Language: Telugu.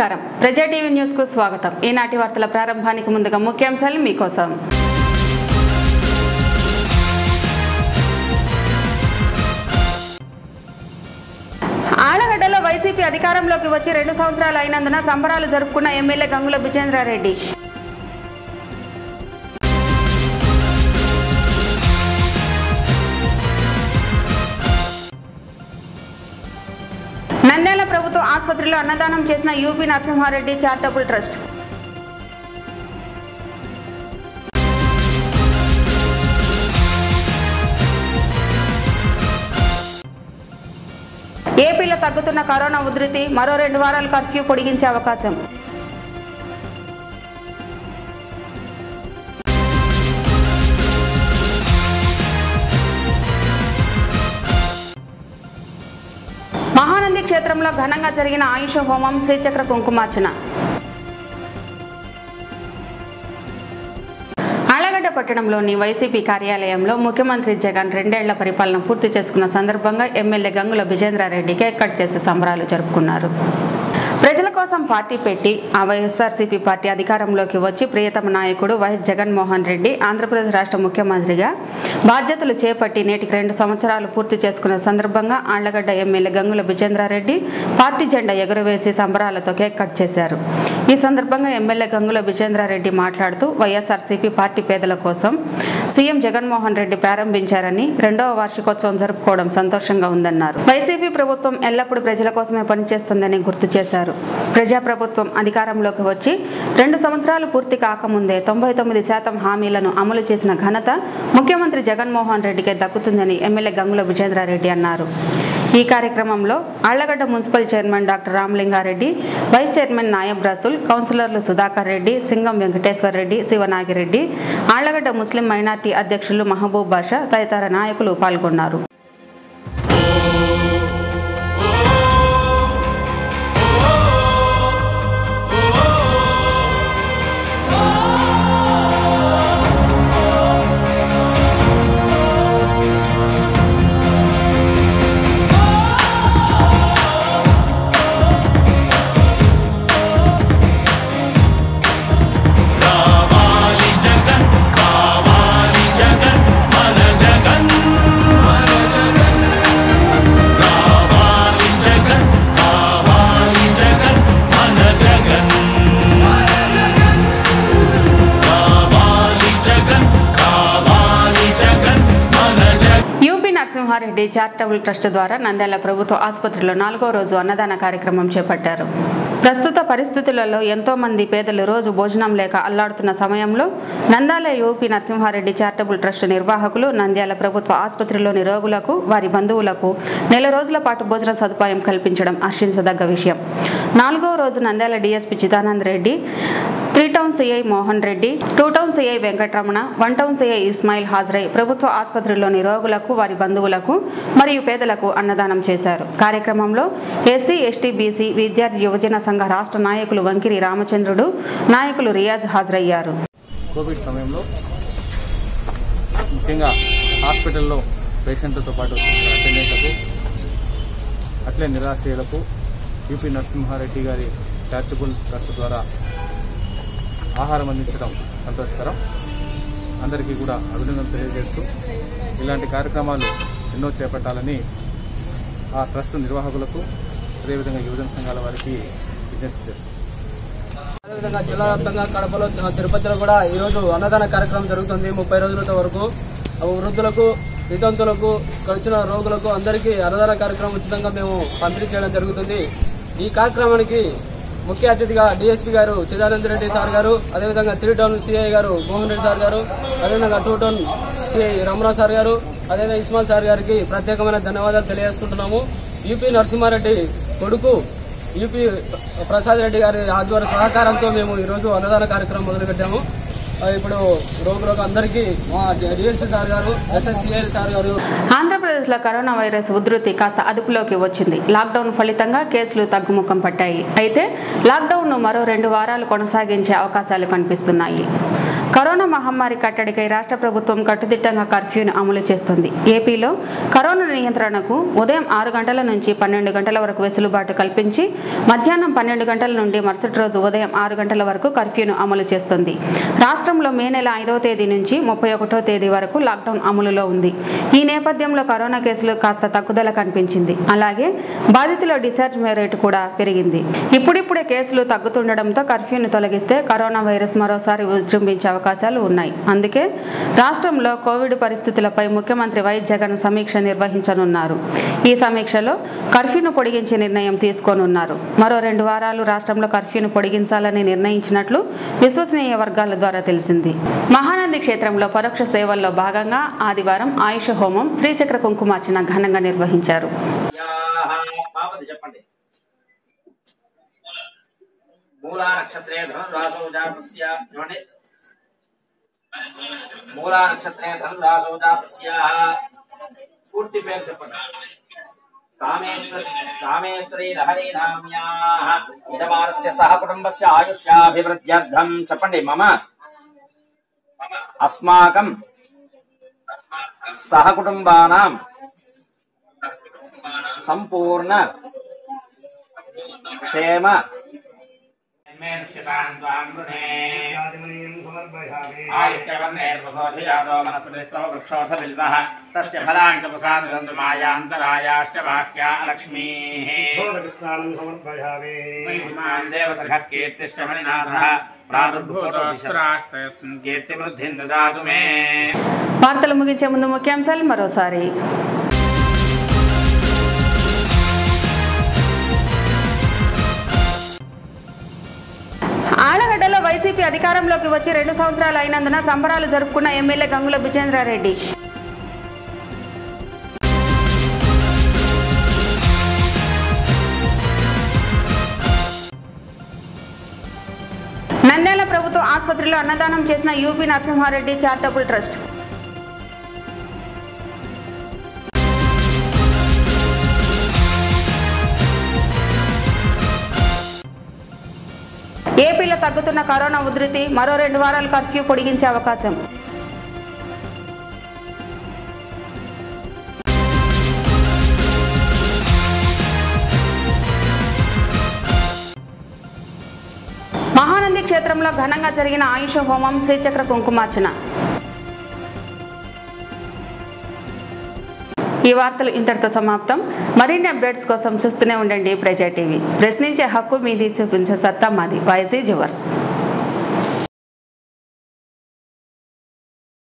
నమస్కారం ప్రజా టీవీ న్యూస్ కు స్వాగతం ఈనాటి వార్తల ప్రారంభానికి ముందుగా ముఖ్యాంశాలు మీకోసం ఆళ్లగడ్డలో వైసీపీ అధికారంలోకి వచ్చి రెండు సంవత్సరాలు అయినందున సంబరాలు జరుపుకున్న ఎమ్మెల్యే గంగుల విజేంద్రారెడ్డి నంద్యాల ప్రభుత్వ ఆసుపత్రిలో అన్నదానం చేసిన యూపీ నరసింహారెడ్డి చారిటబుల్ ట్రస్ట్ ఏపీలో తగ్గుతున్న కరోనా ఉధృతి మరో రెండు వారాలు కర్ఫ్యూ పొడిగించే అవకాశం మహానంది క్షేత్రంలో ఘనంగా జరిగిన ఆయుష హోమం శ్రీచక్ర కుంకుమార్చన ఆళ్లగడ్డ పట్టణంలోని వైసీపీ కార్యాలయంలో ముఖ్యమంత్రి జగన్ రెండేళ్ల పరిపాలన పూర్తి చేసుకున్న సందర్భంగా MLA Gangula Vijendra Reddy cake cut చేసి సంబరాలు జరుపుకున్నారు ప్రజల కోసం పార్టీ పెట్టి ఆ వైఎస్ఆర్సీపీ పార్టీ అధికారంలోకి వచ్చి ప్రియతమ నాయకుడు వైఎస్ జగన్మోహన్ రెడ్డి ఆంధ్రప్రదేశ్ రాష్ట్ర ముఖ్యమంత్రిగా బాధ్యతలు చేపట్టి నేటికి రెండు సంవత్సరాలు పూర్తి చేసుకున్న సందర్భంగా ఆళ్లగడ్డ ఎమ్మెల్యే గంగుల విజేంద్రారెడ్డి పార్టీ జెండా ఎగురవేసి సంబరాలతో కేక్ కట్ చేశారు ఈ సందర్భంగా ఎమ్మెల్యే గంగుల విజేంద్రారెడ్డి మాట్లాడుతూ వైఎస్ఆర్సీపీ పార్టీ పేదల కోసం సీఎం జగన్మోహన్ రెడ్డి ప్రారంభించారని రెండవ వార్షికోత్సవం జరుపుకోవడం సంతోషంగా ఉందన్నారు వైసీపీ ప్రభుత్వం ఎల్లప్పుడూ ప్రజల కోసమే పనిచేస్తుందని గుర్తు చేశారు ప్రజాప్రభుత్వం అధికారంలోకి వచ్చి రెండు సంవత్సరాలు పూర్తి కాకముందే తొంభై తొమ్మిది శాతం హామీలను అమలు చేసిన ఘనత ముఖ్యమంత్రి జగన్మోహన్ రెడ్డికే దక్కుతుందని ఎమ్మెల్యే గంగుల విజేంద్రారెడ్డి అన్నారు ఈ కార్యక్రమంలో Allagadda municipal chairman doctor Ramalinga Reddy vice chairman Nayab Rasool కౌన్సిలర్లు సుధాకర్ రెడ్డి సింగం వెంకటేశ్వర్ రెడ్డి శివనాగిరెడ్డి ఆళ్లగడ్డ ముస్లిం మైనార్టీ అధ్యక్షులు మహబూబ్ బాషా తదితర నాయకులు పాల్గొన్నారు కావాలి జగన్ కావాలి జగన్ మన జగన్ మన జగన్ కావాలి జగన్ కావాలి జగన్ మన జగన్ కావాలి జగన్ కావాలి జగన్ మన Jagan UP Narasimha Reddy charitable trust ద్వారా నంద్యాల ప్రభుత్వ ఆసుపత్రిలో నాలుగో రోజు అన్నదాన కార్యక్రమం చేపట్టారు ప్రస్తుత పరిస్థితులలో ఎంతో మంది పేదలు రోజు భోజనం లేక అల్లాడుతున్న సమయంలో Nandyal UP Narasimha Reddy charitable trust నిర్వాహకులు నంద్యాల ప్రభుత్వ ఆసుపత్రిలోని రోగులకు వారి బంధువులకు నెల రోజుల పాటు భోజన సదుపాయం కల్పించడం హర్షించదగ్గ విషయం నాలుగో రోజు Nandyal DSP Chidanand Reddy three town CI Mohan Reddy two town CI Venkataramana one town CI Ismail హాజరై ప్రభుత్వ ఆసుపత్రిలోని రోగులకు వారి బంధువులకు మరియు పేదలకు అన్నదానం చేశారు కార్యక్రమంలో ఎస్సీ ఎస్టీ బీసీ విద్యార్థి యువజన సంఘ రాష్ట్ర నాయకులు వంకిరి రామచంద్రుడు నాయకులు రియాజ్ హాజరయ్యారు కోవిడ్ సమయంలో ముఖ్యంగా హాస్పిటల్లో పేషెంట్లతో పాటు అటెండెంట్లకు అట్లే నిరాశ్రయులకు యూపీ నరసింహారెడ్డి గారి చారిటబుల్ ట్రస్ట్ ద్వారా ఆహారం అందించడం సంతోషకరం అందరికీ కూడా అభినందనలు తెలియజేస్తూ ఇలాంటి కార్యక్రమాలు ఎన్నో చేపట్టాలని ఆ ట్రస్ట్ నిర్వాహకులకు అదేవిధంగా యువజన సంఘాల వారికి విజ్ఞప్తి చేస్తున్నాం అదేవిధంగా జిల్లా వ్యాప్తంగా కడపలో తిరుపతిలో కూడా ఈ రోజు అన్నదాన కార్యక్రమం జరుగుతుంది ముప్పై రోజుల వరకు ఆ వృద్ధులకు వితంతులకు ఇక్కడ వచ్చిన రోగులకు అందరికీ అన్నదాన కార్యక్రమం ఉచితంగా మేము పంపిణీ చేయడం జరుగుతుంది ఈ కార్యక్రమానికి ముఖ్య అతిథిగా డిఎస్పీ గారు చిదానంద రెడ్డి సార్ గారు అదేవిధంగా త్రీ టౌన్ సిఐ గారు మోహన్ రెడ్డి సార్ గారు అదేవిధంగా two town CI Ramana sir గారు అదేవిధంగా ఇస్మాల్ సార్ గారికి ప్రత్యేకమైన ధన్యవాదాలు తెలియజేసుకుంటున్నాము యూపీ నరసింహారెడ్డి కొడుకు యూపీ ప్రసాద్ రెడ్డి గారి ఆధ్వర్య సహకారంతో మేము ఈరోజు అన్నదాన కార్యక్రమం మొదలుపెట్టాము ఆ, ఇప్పుడు రోగులకు అందరికీ మా డిఎస్పీ సార్ గారు ఎస్ఎస్సిఐ సార్ గారు ఆంధ్రప్రదేశ్లో కరోనా వైరస్ ఉధృతి కాస్త అదుపులోకి వచ్చింది లాక్డౌన్ ఫలితంగా కేసులు తగ్గుముఖం పట్టాయి అయితే లాక్డౌన్ను మరో రెండు వారాలు కొనసాగించే అవకాశాలు కనిపిస్తున్నాయి కరోనా మహమ్మారి కట్టడికై రాష్ట్ర ప్రభుత్వం కట్టుదిట్టంగా కర్ఫ్యూను అమలు చేస్తుంది ఏపీలో కరోనా నియంత్రణకు ఉదయం ఆరు గంటల నుంచి పన్నెండు గంటల వరకు వెసులుబాటు కల్పించి మధ్యాహ్నం పన్నెండు గంటల నుండి మరుసటి రోజు ఉదయం ఆరు గంటల వరకు కర్ఫ్యూను అమలు చేస్తుంది రాష్ట్రంలో మే నెల ఐదవ తేదీ నుంచి ముప్పై ఒకటో తేదీ వరకు లాక్డౌన్ అమలులో ఉంది ఈ నేపథ్యంలో కరోనా కేసులు కాస్త తగ్గుదల కనిపించింది అలాగే బాధితుల డిశ్చార్జ్ రేటు కూడా పెరిగింది ఇప్పుడిప్పుడే కేసులు తగ్గుతుండడంతో కర్ఫ్యూను తొలగిస్తే కరోనా వైరస్ మరోసారి విజృంభించే అవకాశాలు ఉన్నాయి అందుకే రాష్ట్రంలో కోవిడ్ పరిస్థితులపై ముఖ్యమంత్రి వైఎస్ జగన్ సమీక్ష నిర్వహించనున్నారు ఈ సమీక్షలో కర్ఫ్యూను పొడిగించే నిర్ణయం తీసుకోనున్నారు మరో రెండు వారాలు రాష్ట్రంలో కర్ఫ్యూను పొడిగించాలని నిర్ణయించినట్లు విశ్వసనీయ వర్గాల ద్వారా తెలిసింది మహానంది క్షేత్రంలో పరోక్ష సేవల్లో భాగంగా ఆదివారం ఆయుష హోమం శ్రీచక్ర కుంకుమార్చన ఘనంగా నిర్వహించారు పాపది చెప్పండి మూలా నక్షత్రే ధనురాశౌ జాతస్య ఏమండి మూలా నక్షత్రే ధనురాశౌ జాతస్య పూర్తి పేరు చెప్పండి కామేశ్వరి కామేశ్వరి లహరి నామ్యా యజమానస్య సహ కుటుంబస్య ఆయుష్యాభివృద్ధ్యర్థం చెప్పండి మమ అస్మాకం సహ కుటుంబానాం సంపూర్ణ క్షేమ తస్య ఫలాని తపసానుదంతు మాయాంతరాయాశ్చ వాక్యా లక్ష్మీः దేవసఖకీర్తిష్టమణినాథः ప్రాదుర్భూతోస్త్రాస్త్రస్మిన్ కీర్తివృద్ధిం దదాతు మే వార్తలు ముగించే ముందు ముఖ్యాంశాలు మరోసారి ఆలగడ్డలో వైసీపీ అధికారంలోకి వచ్చి రెండు సంవత్సరాలు అయినందున సంబరాలు జరుపుకున్న ఎమ్మెల్యే గంగుల విజేంద్రారెడ్డి నంద్యాల ప్రభుత్వ ఆసుపత్రిలో అన్నదానం చేసిన యూపీ నరసింహారెడ్డి చారిటబుల్ ట్రస్ట్ ఏపీలో తగ్గుతున్న కరోనా ఉధృతి మరో రెండు వారాలు కర్ఫ్యూ పొడిగించే అవకాశం మహానంది క్షేత్రంలో ఘనంగా జరిగిన ఆయుష హోమం శ్రీచక్ర కుంకుమార్చన ఈ వార్తలు ఇంతటితో సమాప్తం మరిన్ని అప్డేట్స్ కోసం చూస్తూనే ఉండండి ప్రజా టీవీ ప్రశ్నించే హక్కు మీది చూపించే సత్తా మాది వైసీ జువర్స్